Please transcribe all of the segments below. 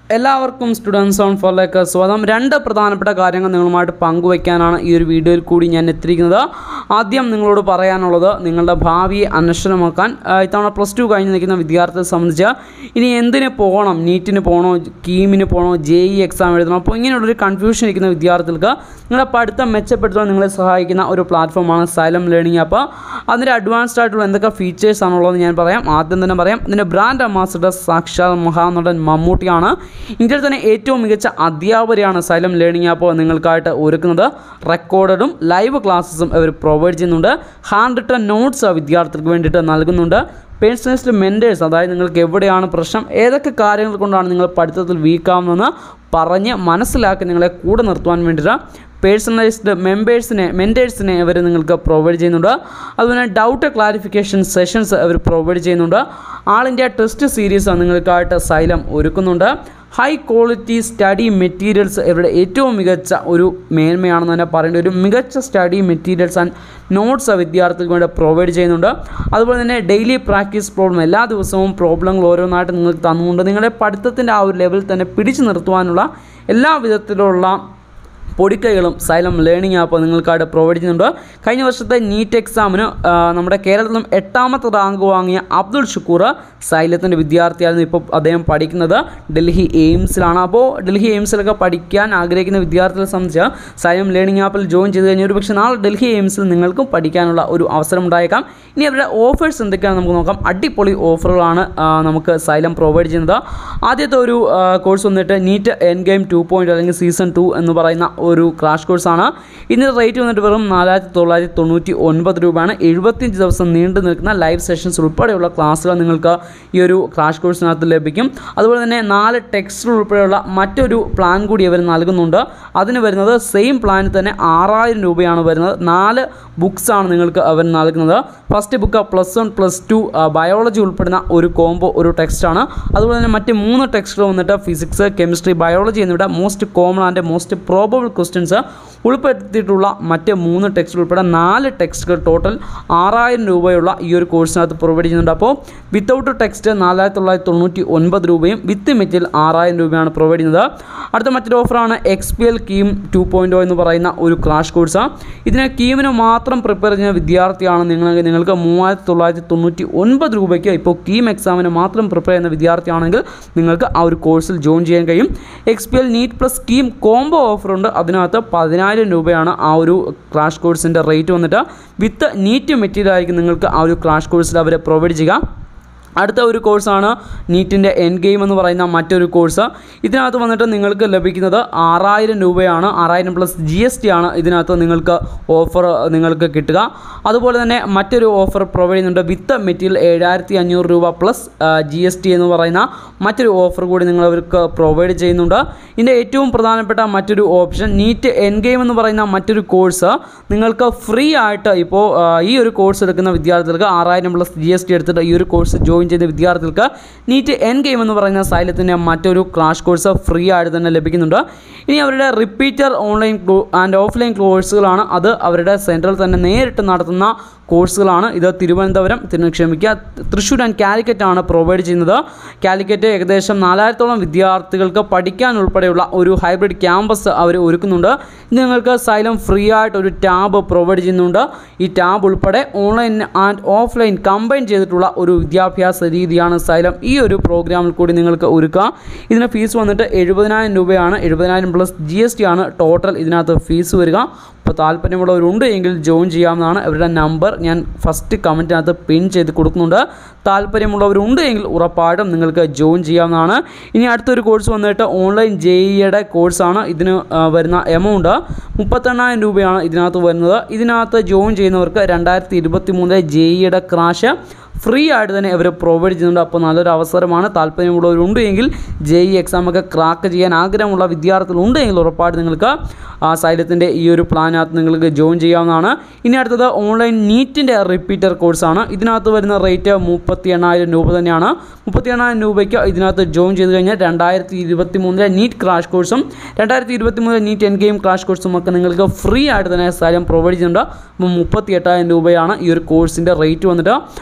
എല്ലാവർക്കും students on ഫോറിലേക്ക് സ്വാഗതം രണ്ട് പ്രധാനപ്പെട്ട കാര്യങ്ങൾ നിങ്ങളുമായിട്ട് പങ്കുവയ്ക്കാനാണ് ഈ ഒരു വീഡിയോയിൽ കൂടി ഞാൻ എത്തിയിരിക്കുന്നത് ആദ്യം നിങ്ങളോട് പറയാനുള്ളത് നിങ്ങളുടെ ഭാവിയെ അന്വേഷണമാക്കാൻ ആ, ഇത്തവണ പ്ലസ് ടു കഴിഞ്ഞ് നിൽക്കുന്ന വിദ്യാർത്ഥിയെ സംബന്ധിച്ച് ഇനി എന്തിന് പോകണം നീറ്റിന് പോകണോ കീമിന് പോകണോ ജെ ഇ എക്സാം എഴുതണോ അപ്പോൾ ഇങ്ങനെയുള്ളൊരു കൺഫ്യൂഷൻ ഇരിക്കുന്ന വിദ്യാർത്ഥികൾക്ക് നിങ്ങളുടെ പഠിത്തം മെച്ചപ്പെടുത്താൻ നിങ്ങളെ സഹായിക്കുന്ന ഒരു പ്ലാറ്റ്ഫോമാണ് സൈലം ലേണിംഗ് ആപ്പ് അതിൻ്റെ അഡ്വാൻസ്ഡ് ആയിട്ടുള്ള എന്തൊക്കെ ഫീച്ചേഴ്സ് ആണുള്ളതെന്ന് ഞാൻ പറയാം ആദ്യം തന്നെ പറയാം ഇതിൻ്റെ ബ്രാൻഡ് അംബാസിഡർ സാക്ഷാൽ മഹാനടൻ മമ്മൂട്ടിയാണ് ഇന്ത്യയിൽ തന്നെ ഏറ്റവും മികച്ച അധ്യാപകരെയാണ് സൈലം ലേണിംഗ് ആപ്പ് നിങ്ങൾക്കായിട്ട് ഒരുക്കുന്നത് റെക്കോർഡഡും ലൈവ് ക്ലാസ്സസും അവർ പ്രൊവൈഡ് ചെയ്യുന്നുണ്ട് ഹാൻഡ് റിട്ടൺ നോട്ട്സ് വിദ്യാർത്ഥികൾക്ക് വേണ്ടിയിട്ട് നൽകുന്നുണ്ട് പേഴ്സണലിസ്റ്റ് മെൻറ്റേഴ്സ് അതായത് നിങ്ങൾക്ക് എവിടെയാണ് പ്രശ്നം ഏതൊക്കെ കാര്യങ്ങൾ കൊണ്ടാണ് നിങ്ങൾ പഠിത്തത്തിൽ വീക്കാവുന്നതെന്ന് പറഞ്ഞ് മനസ്സിലാക്കി നിങ്ങളെ കൂടെ നിർത്തുവാൻ വേണ്ടിയിട്ട് പേഴ്സണലൈസ്ഡ് മെമ്പേഴ്സിനെ മെൻറ്റേഴ്സിനെ അവർ നിങ്ങൾക്ക് പ്രൊവൈഡ് ചെയ്യുന്നുണ്ട് അതുപോലെ ഡൗട്ട് ക്ലാരിഫിക്കേഷൻ സെഷൻസ് അവർ പ്രൊവൈഡ് ചെയ്യുന്നുണ്ട് ആൾ ഇന്ത്യ ടെസ്റ്റ് സീരീസ് നിങ്ങൾക്കായിട്ട് സൈലം ഒരുക്കുന്നുണ്ട് ഹൈ ക്വാളിറ്റി സ്റ്റഡി മെറ്റീരിയൽസ് ഇവരുടെ ഏറ്റവും മികച്ച ഒരു മേന്മയാണെന്ന് തന്നെ പറയേണ്ട ഒരു മികച്ച സ്റ്റഡി മെറ്റീരിയൽസ് ആൻഡ് നോട്ട്സ് വിദ്യാർത്ഥികൾക്ക് വേണ്ടി പ്രൊവൈഡ് ചെയ്യുന്നുണ്ട് അതുപോലെ തന്നെ ഡെയിലി പ്രാക്ടീസ് പ്രോബ്ലം എല്ലാ ദിവസവും പ്രോബ്ലങ്ങൾ ഓരോന്നായിട്ട് നിങ്ങൾക്ക് തന്നുകൊണ്ട് നിങ്ങളുടെ പഠിത്തത്തിൻ്റെ ആ ഒരു ലെവലിൽ തന്നെ പിടിച്ചു നിർത്തുവാനുള്ള എല്ലാ വിധത്തിലുള്ള പൊടിക്കൈകളും സൈലം ലേണിംഗ് ആപ്പ് നിങ്ങൾക്കായിട്ട് പ്രൊവൈഡ് ചെയ്യുന്നുണ്ട് കഴിഞ്ഞ വർഷത്തെ നീറ്റ് എക്സാമിന് ആ, നമ്മുടെ കേരളത്തിലും എട്ടാമത്തെ റാങ്ക് വാങ്ങിയ അബ്ദുൾ ഷുക്കൂർ സൈലത്തിൻ്റെ വിദ്യാർത്ഥിയായിരുന്നു ഇപ്പോൾ അദ്ദേഹം പഠിക്കുന്നത് ഡൽഹി എയിംസിലാണ് അപ്പോൾ ഡൽഹി എയിംസിലൊക്കെ പഠിക്കാൻ ആഗ്രഹിക്കുന്ന വിദ്യാർത്ഥികളെ സംബന്ധിച്ച് സൈലം ലേണിംഗ് ആപ്പിൽ ജോയിൻ ചെയ്ത് കഴിഞ്ഞാൽ ഒരു പക്ഷേ നാളെ ഡൽഹി എയിംസിൽ നിങ്ങൾക്കും പഠിക്കാനുള്ള ഒരു അവസരം ഉണ്ടായേക്കാം ഇനി അവരുടെ ഓഫേഴ്സ് എന്തൊക്കെയാണെന്ന് നമുക്ക് നോക്കാം അടിപൊളി ഓഫറുകളാണ് ആ, നമുക്ക് സൈലം പ്രൊവൈഡ് ചെയ്യുന്നത് ആദ്യത്തെ ഒരു കോഴ്സ് വന്നിട്ട് NEET end game two point അല്ലെങ്കിൽ സീസൺ ടു എന്ന് പറയുന്ന ഒരു ക്രാഷ് കോഴ്സാണ് ഇതിൻ്റെ റേറ്റ് വന്നിട്ട് വെറും നാലായിരത്തി തൊള്ളായിരത്തി തൊണ്ണൂറ്റി ഒൻപത് രൂപയാണ് എഴുപത്തിയഞ്ച് ദിവസം നീണ്ടു നിൽക്കുന്ന ലൈവ് സെഷൻസ് ഉൾപ്പെടെയുള്ള ക്ലാസ്സുകൾ നിങ്ങൾക്ക് ഈ ഒരു ക്രാഷ് കോഴ്സിനകത്ത് ലഭിക്കും അതുപോലെ തന്നെ നാല് ടെക്സ്റ്റ് ഉൾപ്പെടെയുള്ള മറ്റൊരു പ്ലാൻ കൂടി അവർ നൽകുന്നുണ്ട് അതിന് വരുന്നത് സെയിം പ്ലാനിൽ തന്നെ ആറായിരം രൂപയാണ് വരുന്നത് നാല് ബുക്സാണ് നിങ്ങൾക്ക് അവർ നൽകുന്നത് first book plus one plus two biology ഉൾപ്പെടുന്ന ഒരു കോംബോ ഒരു ടെക്സ്റ്റാണ് അതുപോലെ തന്നെ മറ്റ് മൂന്ന് ടെക്സ്റ്റുകൾ വന്നിട്ട് ഫിസിക്സ് കെമിസ്ട്രി ബയോളജി എന്നിവയുടെ most common and most probable questions ഉൾപ്പെടുത്തിയിട്ടുള്ള മറ്റ് മൂന്ന് ടെക്സ്റ്റ് ഉൾപ്പെടെ നാല് ടെക്സ്റ്റുകൾ ടോട്ടൽ ആറായിരം രൂപയുള്ള ഈ ഒരു കോഴ്സിനകത്ത് പ്രൊവൈഡ് ചെയ്യുന്നുണ്ട് അപ്പോൾ വിത്തൗട്ട് ടെക്സ്റ്റ് നാലായിരത്തി തൊള്ളായിരത്തി തൊണ്ണൂറ്റി ഒൻപത് രൂപയും വിത്ത് മെറ്റീരിയൽ ആറായിരം രൂപയാണ് പ്രൊവൈഡ് ചെയ്യുന്നത് അടുത്ത മറ്റൊരു ഓഫറാണ് X P L KEAM two point എന്ന് പറയുന്ന ഒരു ക്രാഷ് കോഴ്സ് ഇതിന് കീമിന് മാത്രം പ്രിപ്പയർ ചെയ്യുന്ന വിദ്യാർത്ഥിയാണ് നിങ്ങൾ നിങ്ങൾക്ക് മൂവായിരത്തി തൊള്ളായിരത്തി തൊണ്ണൂറ്റി ഒൻപത് രൂപയ്ക്ക് ഇപ്പോൾ കീം എക്സാമിന് മാത്രം പ്രിപ്പയർ ചെയ്യുന്ന വിദ്യാർത്ഥിയാണെങ്കിൽ നിങ്ങൾക്ക് ആ ഒരു കോഴ്സിൽ ജോയിൻ ചെയ്യാൻ കഴിയും X P L NEET plus KEAM combo ഓഫറുണ്ട് അതിനകത്ത് പതിനായിരം രൂപയാണ് ആ ഒരു ക്രാഷ് കോഴ്സിൻ്റെ റേറ്റ് വന്നിട്ട് വിത്ത് നീറ്റ് മെറ്റീരിയൽ ആയിരിക്കും നിങ്ങൾക്ക് ആ ഒരു ക്രാഷ് കോഴ്സിൽ അവർ പ്രൊവൈഡ് ചെയ്യുക അടുത്ത ഒരു കോഴ്സാണ് നീറ്റിൻ്റെ എൻ ഗെയിം എന്ന് പറയുന്ന മറ്റൊരു കോഴ്സ് ഇതിനകത്ത് വന്നിട്ട് നിങ്ങൾക്ക് ലഭിക്കുന്നത് ആറായിരം രൂപയാണ് ആറായിരം പ്ലസ് ജി എസ് ടി ആണ് ഇതിനകത്ത് നിങ്ങൾക്ക് ഓഫർ നിങ്ങൾക്ക് കിട്ടുക അതുപോലെ തന്നെ മറ്റൊരു ഓഫർ പ്രൊവൈഡ് ചെയ്യുന്നുണ്ട് വിത്ത് മെറ്റീരിയൽ ഏഴായിരത്തി അഞ്ഞൂറ് രൂപ പ്ലസ് ജി എസ് ടി എന്ന് പറയുന്ന മറ്റൊരു ഓഫർ കൂടി നിങ്ങൾ അവർക്ക് പ്രൊവൈഡ് ചെയ്യുന്നുണ്ട് ഇതിൻ്റെ ഏറ്റവും പ്രധാനപ്പെട്ട മറ്റൊരു ഓപ്ഷൻ നീറ്റ് എൻ ഗെയിം എന്ന് പറയുന്ന മറ്റൊരു കോഴ്സ് നിങ്ങൾക്ക് ഫ്രീ ആയിട്ട് ഇപ്പോൾ ആ, ഈ ഒരു കോഴ്സ് എടുക്കുന്ന വിദ്യാർത്ഥികൾക്ക് ആറായിരം പ്ലസ് ജി എസ് ടി എടുത്തിട്ട് ഈ ഒരു കോഴ്സ് ജോയിൻ ചെയ്ത വിദ്യാർത്ഥികൾക്ക് നീറ്റ് എൻ ഗെയിം എന്ന് പറയുന്ന സൈലത്തിൻ്റെ മറ്റൊരു ക്രാഷ് കോഴ്സ് ഫ്രീ ആയിട്ട് തന്നെ ലഭിക്കുന്നുണ്ട് ഇനി അവരുടെ റിപ്പീറ്റർ ഓൺലൈൻ ആൻഡ് ഓഫ്ലൈൻ കോഴ്സുകളാണ് അത് അവരുടെ സെൻറ്ററിൽ തന്നെ നേരിട്ട് നടത്തുന്ന കോഴ്സുകളാണ് ഇത് തിരുവനന്തപുരം തിരു ക്ഷമിക്കുക തൃശ്ശൂർ ആൻഡ് കാലിക്കറ്റ് ആണ് പ്രൊവൈഡ് ചെയ്യുന്നത് കാലിക്കറ്റ് ഏകദേശം നാലായിരത്തോളം വിദ്യാർത്ഥികൾക്ക് പഠിക്കാൻ ഉൾപ്പെടെയുള്ള ഒരു ഹൈബ്രിഡ് ക്യാമ്പസ് അവർ ഒരുക്കുന്നുണ്ട് ഇത് നിങ്ങൾക്ക് സൈലം ഫ്രീ ആയിട്ട് ഒരു ടാബ് പ്രൊവൈഡ് ചെയ്യുന്നുണ്ട് ഈ ടാബ് ഉൾപ്പെടെ ഓൺലൈൻ ആൻഡ് ഓഫ്ലൈൻ കമ്പൈൻ ചെയ്തിട്ടുള്ള ഒരു വിദ്യാഭ്യാസ രീതിയാണ് സൈലം ഈ ഒരു പ്രോഗ്രാമിൽ കൂടി നിങ്ങൾക്ക് ഒരുക്കുക ഇതിന് ഫീസ് വന്നിട്ട് എഴുപതിനായിരം രൂപയാണ് എഴുപതിനായിരം പ്ലസ് ജി എസ് ടി ആണ് ടോട്ടൽ ഇതിനകത്ത് ഫീസ് വരിക അപ്പോൾ താല്പര്യമുള്ളവരുണ്ട് എങ്കിൽ ജോയിൻ ചെയ്യാവുന്നതാണ് അവരുടെ നമ്പർ ഞാൻ ഫസ്റ്റ് കമൻറ്റിനകത്ത് പിൻ ചെയ്ത് കൊടുക്കുന്നുണ്ട് താല്പര്യമുള്ളവരുണ്ട് എങ്കിൽ ഉറപ്പായിട്ടും നിങ്ങൾക്ക് ജോയിൻ ചെയ്യാവുന്നതാണ് ഇനി അടുത്തൊരു കോഴ്സ് വന്നിട്ട് ഓൺലൈൻ ജെ ഇയുടെ കോഴ്സാണ് ഇതിന് ആ, വരുന്ന എമൗണ്ട് മുപ്പത്തെണ്ണായിരം രൂപയാണ് ഇതിനകത്ത് വരുന്നത് ഇതിനകത്ത് ജോയിൻ ചെയ്യുന്നവർക്ക് രണ്ടായിരത്തി ഇരുപത്തി മൂന്നിലെ ജെ ഇയുടെ ക്രാഷ് ഫ്രീ ആയിട്ട് തന്നെ അവർ പ്രൊവൈഡ് ചെയ്യുന്നുണ്ട് അപ്പോൾ നല്ലൊരു അവസരമാണ് താല്പര്യമുള്ളവരുണ്ട് എങ്കിൽ ജെ ഇ എക്സാമൊക്കെ ക്രാക്ക് ചെയ്യാൻ ആഗ്രഹമുള്ള വിദ്യാർത്ഥികളുണ്ട് എങ്കിൽ ഉറപ്പായിട്ട് നിങ്ങൾക്ക് ആ സൈലത്തിൻ്റെ ഈ ഒരു പ്ലാനകത്ത് നിങ്ങൾക്ക് ജോയിൻ ചെയ്യാവുന്നതാണ് ഇനി അടുത്തത് ഓൺലൈൻ നീറ്റിൻ്റെ റിപ്പീറ്റർ കോഴ്സാണ് ഇതിനകത്ത് വരുന്ന റേറ്റ് മുപ്പത്തി എണ്ണായിരം രൂപ തന്നെയാണ് മുപ്പത്തി എണ്ണായിരം രൂപയ്ക്ക് ഇതിനകത്ത് ജോയിൻ ചെയ്ത് കഴിഞ്ഞാൽ രണ്ടായിരത്തി ഇരുപത്തി മൂന്നിലെ നീറ്റ് ക്രാഷ് കോഴ്സും രണ്ടായിരത്തി ഇരുപത്തി മൂന്നിലെ നീറ്റ് എൻ ഗെയിം ക്രാഷ് കോഴ്സും ഒക്കെ നിങ്ങൾക്ക് ഫ്രീ ആയിട്ട് തന്നെ സൈലം പ്രൊവൈഡ് ചെയ്യുന്നുണ്ട് അപ്പോൾ മുപ്പത്തി എട്ടായിരം രൂപയാണ് ഈ ഒരു കോഴ്സിൻ്റെ റേറ്റ് വന്നിട്ട് അപ്പോൾ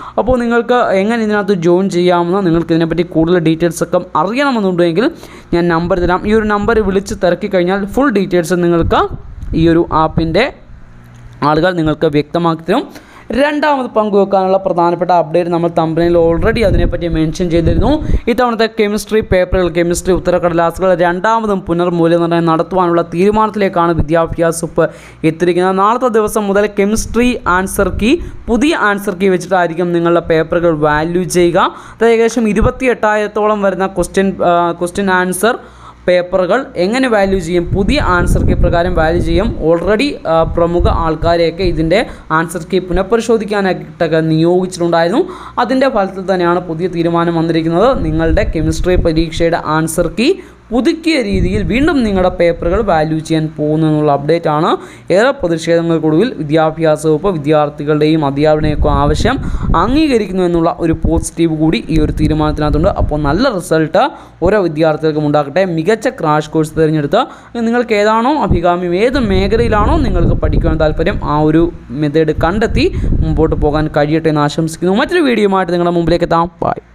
നിങ്ങൾക്ക് എങ്ങനെ ഇതിനകത്ത് ജോയിൻ ചെയ്യാമെന്ന് നിങ്ങൾക്ക് ഇതിനെപ്പറ്റി കൂടുതൽ ഡീറ്റെയിൽസ് ഒക്കെ അറിയണമെന്നുണ്ടെങ്കിൽ ഞാൻ നമ്പർ തരാം ഈ ഒരു നമ്പർ വിളിച്ച് തിരക്കി കഴിഞ്ഞാൽ ഫുൾ ഡീറ്റെയിൽസ് നിങ്ങൾക്ക് ഈ ഒരു ആപ്പിൻ്റെ ആളുകൾ നിങ്ങൾക്ക് വ്യക്തമാക്കി തരും രണ്ടാമത് പങ്കുവെക്കാനുള്ള പ്രധാനപ്പെട്ട അപ്ഡേറ്റ് നമ്മൾ തമ്പനിൽ ഓൾറെഡി അതിനെപ്പറ്റി മെൻഷൻ ചെയ്തിരുന്നു ഇത്തവണത്തെ കെമിസ്ട്രി പേപ്പറുകൾ കെമിസ്ട്രി ഉത്തരക്കടലാസുകൾ രണ്ടാമതും പുനർമൂല്യനിർണ്ണയം നടത്തുവാനുള്ള തീരുമാനത്തിലേക്കാണ് വിദ്യാഭ്യാസ വകുപ്പ് എത്തിയിരിക്കുന്നത് നാളത്തെ ദിവസം മുതൽ കെമിസ്ട്രി ആൻസർ കീ പുതിയ ആൻസർ കീ വെച്ചിട്ടായിരിക്കും നിങ്ങളുടെ പേപ്പറുകൾ വാല്യൂ ചെയ്യുക അത് ഏകദേശം ഇരുപത്തി എട്ടായിരത്തോളം വരുന്ന ക്വസ്റ്റ്യൻ ക്വസ്റ്റ്യൻ ആൻസർ പേപ്പറുകൾ എങ്ങനെ വാല്യൂ ചെയ്യും പുതിയ ആൻസർ കീ പ്രകാരം വാല്യൂ ചെയ്യും ഓൾറെഡി പ്രമുഖ ആൾക്കാരെയൊക്കെ ഇതിൻ്റെ ആൻസർ കീ പുനഃപരിശോധിക്കാനായിട്ടൊക്കെ നിയോഗിച്ചിട്ടുണ്ടായിരുന്നു അതിൻ്റെ ഫലത്തിൽ തന്നെയാണ് പുതിയ തീരുമാനം വന്നിരിക്കുന്നത് നിങ്ങളുടെ കെമിസ്ട്രി പരീക്ഷയുടെ ആൻസർ കീ പുതുക്കിയ രീതിയിൽ വീണ്ടും നിങ്ങളുടെ പേപ്പറുകൾ വാല്യൂ ചെയ്യാൻ പോകുന്നു എന്നുള്ള അപ്ഡേറ്റ് ആണ് ഏറെ പ്രതിഷേധങ്ങൾക്കൊടുവിൽ വിദ്യാഭ്യാസ വകുപ്പ് വിദ്യാർത്ഥികളുടെയും അധ്യാപനയൊക്കെ ആവശ്യം അംഗീകരിക്കുന്നു എന്നുള്ള ഒരു പോസിറ്റീവ് കൂടി ഈ ഒരു തീരുമാനത്തിനകത്തുണ്ട് അപ്പോൾ നല്ല റിസൾട്ട് ഓരോ വിദ്യാർത്ഥികൾക്കും ഉണ്ടാക്കട്ടെ മികച്ച ക്രാഷ് കോഴ്സ് തിരഞ്ഞെടുത്ത് നിങ്ങൾക്ക് ഏതാണോ അഭികാമ്യം ഏത് മേഖലയിലാണോ നിങ്ങൾക്ക് പഠിക്കുവാൻ താല്പര്യം ആ ഒരു മെത്തേഡ് കണ്ടെത്തി മുമ്പോട്ട് പോകാൻ കഴിയട്ടെ എന്ന് ആശംസിക്കുന്നു മറ്റൊരു വീഡിയോയുമായിട്ട് നിങ്ങളുടെ മുമ്പിലേക്ക് എത്താം ബൈ